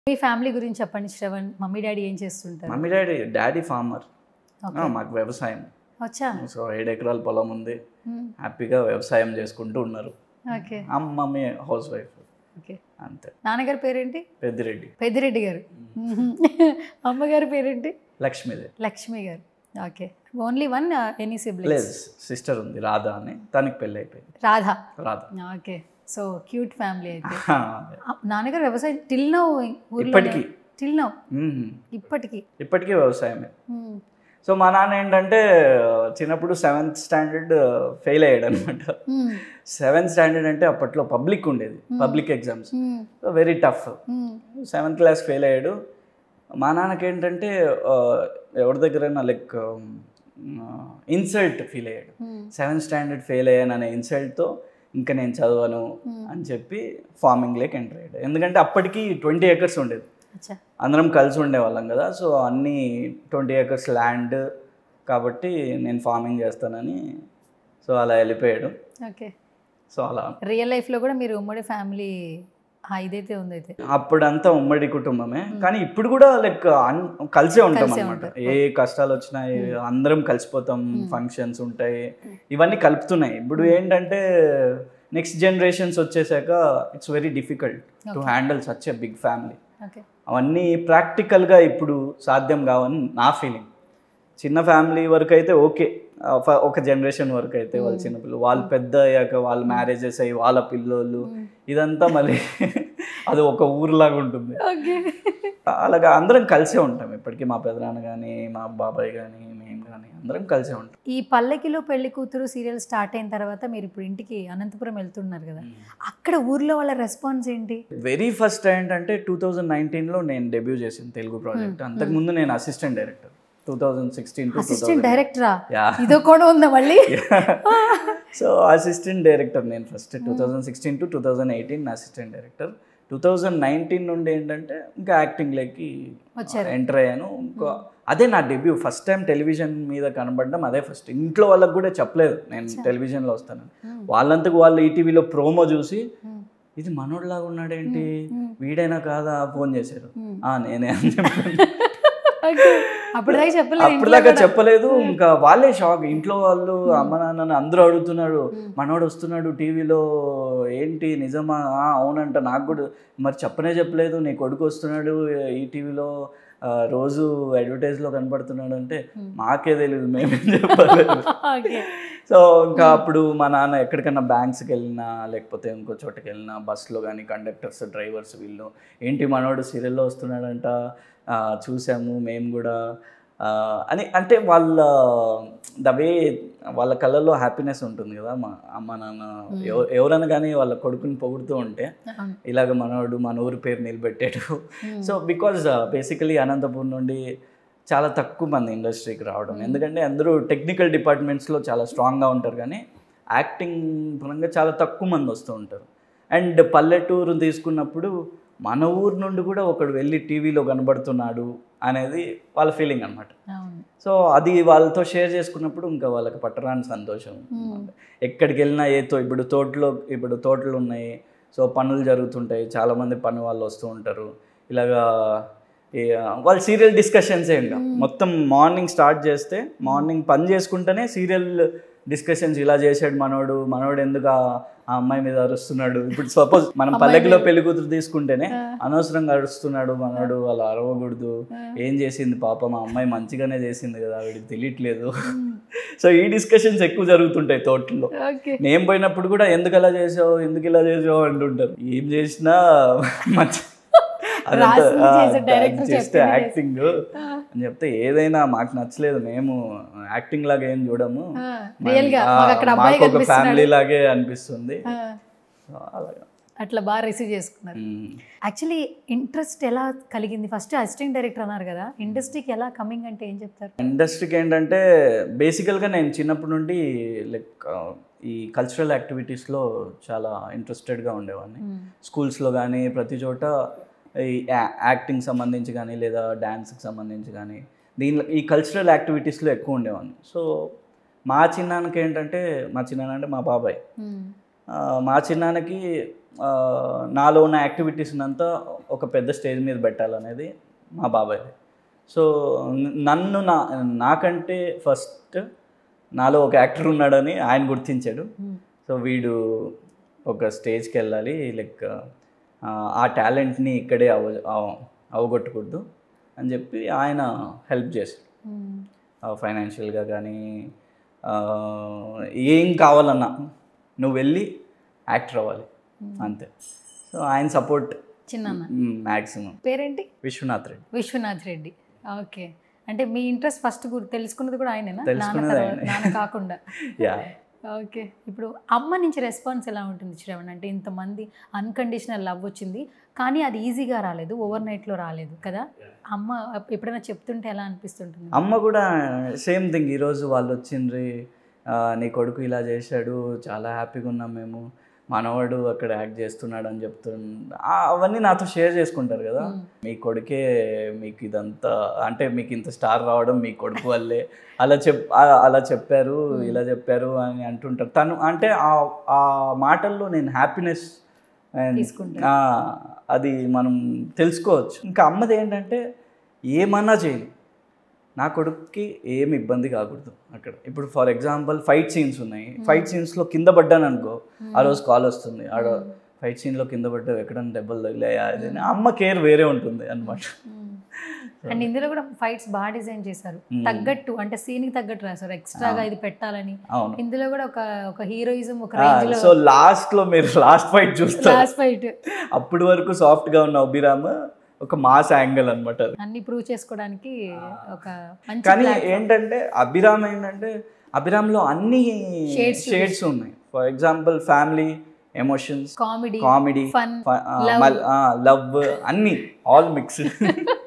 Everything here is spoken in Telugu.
మీ ఫ్యామిలీ గురించి చెప్పండి శ్రవణ్ మమ్మీ డాడీ ఏం చేస్తుంటారు mummy daddy daddy farmer okay మాకు వ్యవసాయం వచ్చా సో ఏడు ఎకరాల పొలం ఉంది మ్మ్. హ్యాపీగా వ్యవసాయం చేసుకుంటూ ఉన్నారు ఓకే అమ్మ మమ్మీ హౌస్ వైఫ్ ఓకే అంతే నాన్నగారి పేరేంటి పెద్దిరెడ్డి పెద్దిరెడ్డి గారు అమ్మగారి పేరేంటి లక్ష్మీదేవి లక్ష్మి గారు okay only one any siblings లేదు సిస్టర్ ఉంది రాధా అని తనకి పెళ్ళి అయిపోయింది Radha Radha okay so cute family అయితే అదే. ఆ, నాన్నగారు వ్యవసాయం టిల్ నౌ ఇప్పటికీ టిల్ నౌ మ్మ్. ఇప్పటికి ఇప్పటికీ వ్యవసాయమే మ్మ్. సో మా నాన్న ఏంటంటే చిన్నప్పుడు సెవెంత్ స్టాండర్డ్ ఫెయిల్ అయ్యాడు అనమాట మ్మ్. సెవెంత్ స్టాండర్డ్ అంటే అప్పట్లో పబ్లిక్ ఉండేది public exams hmm. Very tough hmm. Seventh class fail అయ్యాడు మా నాన్నకి ఏంటంటే ఆ, ఎవరి దగ్గరైనా లైక్ ఇన్సల్ట్ ఫీల్ అయ్యాడు మ్మ్. సెవెంత్ స్టాండర్డ్ ఫెయిల్ అయ్యాను అనే ఇన్సల్ట్తో ఇంకా నేను చదవను అని చెప్పి ఫార్మింగ్ లేక్ ఎంటర్ అయ్యాడు ఎందుకంటే అప్పటికి ట్వంటీ ఏకర్స్ ఉండేది అచ్చా అందరం కలిసి ఉండేవాళ్ళం కదా సో అన్ని ట్వంటీ ఏకర్స్ ల్యాండ్ కాబట్టి నేను ఫార్మింగ్ చేస్తానని సో అలా వెళ్ళిపోయాడు ఓకే సో అలా రియల్ లైఫ్లో కూడా మీరు ఉమ్మడి ఫ్యామిలీ ఇదైతే ఉంది అయితే అప్పుడంతా ఉమ్మడి కుటుంబమే కానీ ఇప్పుడు కూడా లైక్ కలిసే ఉంటాం కలిసే అనమాట ఉంటారు. ఏ కష్టాలు వచ్చినా ఏ- అందరం కలిసిపోతాం ఫంక్షన్స్ ఉంటాయి ఇవన్నీ కలుపుతున్నాయి ఇప్పుడు ఏంటంటే నెక్స్ట్ జనరేషన్స్ వచ్చేసాక it's very difficult to handle such a big family okay అవన్నీ ప్రాక్టికల్గా ఇప్పుడు సాధ్యం కావని నా ఫీలింగ్ చిన్న ఫ్యామిలీ వరకు అయితే ఓకే ఒక జనరేషన్ వరకు అయితే వాళ్ళ చిన్నపిల్లలు వాళ్ళు పెద్ద అయ్యాక వాళ్ళు మ్యారేజెస్ అయ్యి వాళ్ళ పిల్లోళ్ళు ఇదంతా మళ్ళీ అది ఒక ఊరులాగా ఉంటుంది ఓకే అలాగా అందరం కలిసే ఉంటాం ఇప్పటికీ మా పెదనాన్న కానీ మా బాబాయ్ కానీ మేము కానీ అందరం కలిసే ఉంటాం ఈ పల్లెకిలో పెళ్లి కూతురు సీరియల్ స్టార్ట్ అయిన తర్వాత మీరు ఇప్పుడు ఇంటికి అనంతపురం వెళ్తున్నారు కదా అక్కడ ఊర్లో వాళ్ళ రెస్పాన్స్ ఏంటి వెరీ ఫస్ట్ ఏంటంటే టూ థౌజండ్ నైన్టీన్లో నేను డెబ్యూ చేసింది తెలుగు ప్రాజెక్ట్ అంతకుముందు నేను assistant director two thousand sixteen to assistant డైరెక్టరా యా ఇదో కూడా ఉందా మళ్ళీ సో అసిస్టెంట్ డైరెక్టర్ నేను first two thousand sixteen to two thousand eighteen assistant director two thousand nineteen నుండి ఏంటంటే ఇంకా యాక్టింగ్లోకి వచ్చారు. ఎంటర్ అయ్యాను ఇంకా అదే నా డెబ్యూ ఫస్ట్ టైం టెలివిజన్ మీద కనబడడం అదే ఫస్ట్ ఇంట్లో వాళ్ళకి కూడా చెప్పలేదు నేను టెలివిజన్లో వస్తాను వాళ్ళంతకు వాళ్ళు ఈటీవీలో ప్రోమో చూసి ఇది మనోడిలాగా ఉన్నాడేంటి వీడైనా కాదా ఫోన్ చేశారు ఆ నేనే అని చెప్పాను ఓకే అప్పుడు దాకా చెప్పలేదు అప్పుడు దాకా చెప్పలేదు ఇంకా వాళ్ళే షాక్ ఇంట్లో వాళ్ళు అమ్మ నాన్న అందరూ అడుగుతున్నారు మనోడు వస్తున్నాడు టీవీలో ఏంటి నిజమా ఆ, అవునంట నాకు కూడా మరి చెప్పనే చెప్పలేదు నీ కొడుకు వస్తున్నాడు ఈ టీవీలో రోజు అడ్వర్టైజ్లో కనపడుతున్నాడు అంటే మాకే తెలియదు మేమేం చెప్పలేదు ఓకే సో ఇంకా అప్పుడు మా నాన్న ఎక్కడికైనా బ్యాంక్స్కి వెళ్ళినా లేకపోతే ఇంకో చోటకి వెళ్ళినా బస్సులో కానీ కండక్టర్స్ డ్రైవర్స్ వీళ్ళు ఏంటి మనోడు సీరియల్లో వస్తున్నాడంట ఆ, చూసాము మేము కూడా ఆ, అని అంటే వాళ్ళ ద వే వాళ్ళ కళ్ళల్లో హ్యాపీనెస్ ఉంటుంది కదా మా అమ్మ నాన్న ఎవ- ఎవరైనా కానీ వాళ్ళ కొడుకుని పొగుడుతూ ఉంటే అవును ఇలాగ మనోడు మన ఊరి పేరు నిలబెట్టాడు సో బికాజ్ బేసికలీ అనంతపూర్ నుండి చాలా తక్కువ మంది ఇండస్ట్రీకి రావడం ఎందుకంటే అందరూ టెక్నికల్ డిపార్ట్మెంట్స్లో చాలా స్ట్రాంగ్గా ఉంటారు కానీ యాక్టింగ్ పరంగా చాలా తక్కువ మంది వస్తూ ఉంటారు అండ్ పల్లెటూరు తీసుకున్నప్పుడు మన ఊరు నుండి కూడా ఒకడు వెళ్ళి టీవీలో కనబడుతున్నాడు అనేది వాళ్ళ ఫీలింగ్ అనమాట అవును సో అది వాళ్ళతో షేర్ చేసుకున్నప్పుడు ఇంకా వాళ్ళకి పట్టరాని సంతోషం ఎక్కడికి వెళ్ళినా ఏ తో ఇప్పుడు తోటలో ఇప్పుడు తోటలు ఉన్నాయి సో పనులు జరుగుతుంటాయి చాలామంది పని వాళ్ళు వస్తూ ఉంటారు ఇలాగా ఈ, వాళ్ళ సీరియల్ డిస్కషన్సే ఇంకా మొత్తం మార్నింగ్ స్టార్ట్ చేస్తే మార్నింగ్ పని చేసుకుంటేనే సీరియల్ డిస్కషన్స్ ఇలా చేశాడు మనోడు మనోడు ఎందుకు ఆ ఆ అమ్మాయి మీద అరుస్తున్నాడు ఇప్పుడు సపోజ్ మనం పల్లెకిలో పెళ్లి కూతురు తీసుకుంటేనే అనవసరంగా అరుస్తున్నాడు మనోడు అలా అరవకూడదు ఏం చేసింది పాప మా అమ్మాయి మంచిగానే చేసింది కదా వీడికి తెలియట్లేదు సో ఈ డిస్కషన్స్ ఎక్కువ జరుగుతుంటాయి తోటలో ఓకే నేను పోయినప్పుడు కూడా ఎందుకు అలా చేసావు ఎందుకు ఇలా చేసావు అంటుంటారు ఏం చేసినా మంచి అదంతా, రాసింది ఆ, చేసే director చేస్తే చెప్పింది యాక్టింగ్ అని చెప్తే ఏదైనా మాకు నచ్చలేదు మేము యాక్టింగ్ లాగా ఏం చూడము రియల్ గా ఆ, మాకు అక్కడ అబ్బాయి మాకు ఒక ఫ్యామిలీ కనిపిస్తున్నాడు లాగే అనిపిస్తుంది ఆ, సో అలాగా అట్లా బాగా రిసీవ్ చేసుకున్నారు మ్మ్. యాక్చువల్లీ ఇంట్రెస్ట్ ఎలా కలిగింది ఫస్ట్ అసిస్టెంట్ డైరెక్టర్ అన్నారు కదా ఇండస్ట్రీకి ఎలా కమింగ్ అంటే ఏం చెప్తారు ఇండస్ట్రీకి ఏంటంటే బేసికల్గా నేను చిన్నప్పటి నుండి లైక్ ఈ కల్చరల్ యాక్టివిటీస్లో చాలా ఇంట్రెస్టెడ్గా ఉండేవాడిని స్కూల్స్లో కానీ ప్రతి చోట ఈ యా- యాక్టింగ్ సంబంధించి కానీ లేదా డ్యాన్స్కి సంబంధించి కానీ దీనిలో ఈ కల్చరల్ యాక్టివిటీస్లో ఎక్కువ ఉండేవాడిని సో మా చిన్నాన్నకి ఏంటంటే మా చిన్నాన్న అంటే మా బాబాయ్ ఆ, మా చిన్నాన్నకి ఆ, నాలో ఉన్న యాక్టివిటీస్ అంతా ఒక పెద్ద స్టేజ్ మీద పెట్టాలనేది మా బాబాయ్ సో నన్ను నా నాకంటే ఫస్ట్ నాలో ఒక యాక్టర్ ఉన్నాడని ఆయన గుర్తించాడు మ్మ్. సో వీడు ఒక స్టేజ్కి వెళ్ళాలి లైక్ ఆ టాలెంట్ని ఇక్కడే అవ అవ- అవగొట్టకూడదు అని చెప్పి ఆయన హెల్ప్ చేశాడు మ్మ్. ఫైనాన్షియల్గా కానీ ఆ, ఏం కావాలన్నా నువ్వు వెళ్ళి యాక్టర్ అవ్వాలి అంతే సో ఆయన సపోర్ట్ చిన్నన్న మ్యాక్సిమం పేరేంటి విశ్వనాథ్ రెడ్డి విశ్వనాథ్ రెడ్డి ఓకే అంటే మీ ఇంట్రెస్ట్ ఫస్ట్ తెలుసుకున్నది కూడా ఆయనేనా నాన్న తెలుసుకున్నది తర్వాత- ఆయనే. నాన్న కాకుండా యా ఓకే ఇప్పుడు అమ్మ నుంచి రెస్పాన్స్ ఎలా ఉంటుంది శ్రవణ్ అంటే ఇంతమంది అన్కండిషనల్ లవ్ వచ్చింది కానీ అది ఈజీగా రాలేదు ఓవర్ నైట్లో రాలేదు కదా అమ్మ ఎప్పుడైనా చెప్తుంటే ఎలా అనిపిస్తుంటుంది అమ్మ కూడా సేమ్ థింగ్ ఈరోజు వాళ్ళు వచ్చిండ్రి ఆ, నీ కొడుకు ఇలా చేశాడు చాలా హ్యాపీగా ఉన్నాం మేము మనవాడు అక్కడ యాక్ట్ చేస్తున్నాడు అని చెప్తు అవన్నీ నాతో షేర్ చేసుకుంటారు కదా మ్మ్. మీ కొడుకే మీకు ఇదంతా అంటే మీకు ఇంత స్టార్ రావడం మీ కొడుకు వల్లే అలా చెప్ ఆ- అలా చెప్పారు ఇలా చెప్పారు అని అంటుంటారు తను అంటే ఆ- ఆ మాటల్లో నేను హ్యాపీనెస్ తీసుకుంటారు. అది మనం తెలుసుకోవచ్చు ఇంకా అమ్మది ఏంటంటే ఏమన్నా చేయను నా కొడుక్కి ఏం ఇబ్బంది కాకూడదు అక్కడ ఇప్పుడు ఫర్ ఎగ్జాంపుల్ ఫైట్ సీన్స్ ఉన్నాయి ఫైట్ సీన్స్లో కింద పడ్డాను అనుకో ఆ రోజు కాల్ వస్తుంది ఆడ ఫైట్ సీన్లో కింద పడ్డావు ఎక్కడన్నా దెబ్బలు తగిలాయా అది అని. అమ్మ కేర్ వేరే ఉంటుంది అనమాట అండ్ ఇందులో కూడా ఫైట్స్ బాగా డిజైన్ చేశారు మ్మ్. తగ్గట్టు అంటే సీన్ కి తగ్గట్టు రాశారు ఎక్స్ట్రాగా ఇది పెట్టాలని అవును ఇందులో కూడా ఒక ఒక హీరోయిజం ఒక రేంజ్ లో సో లాస్ట్ లో మీరు లాస్ట్ ఫైట్ చూస్తారు లాస్ట్ ఫైట్ అప్పటి వరకు సాఫ్ట్ గా ఉన్న అభిరామ్ ఒక మాస్ యాంగిల్ అనమాట అది అన్ని ప్రూవ్ చేసుకోవడానికి ఒక మంచి కానీ platform. ఏంటంటే అభిరామ్ ఏంటంటే అభిరామ్లో అన్ని Shades షేడ్స్ ఉన్నాయి for example family emotions comedy comedy fun love అన్ని ఆల్ మిక్స్డ్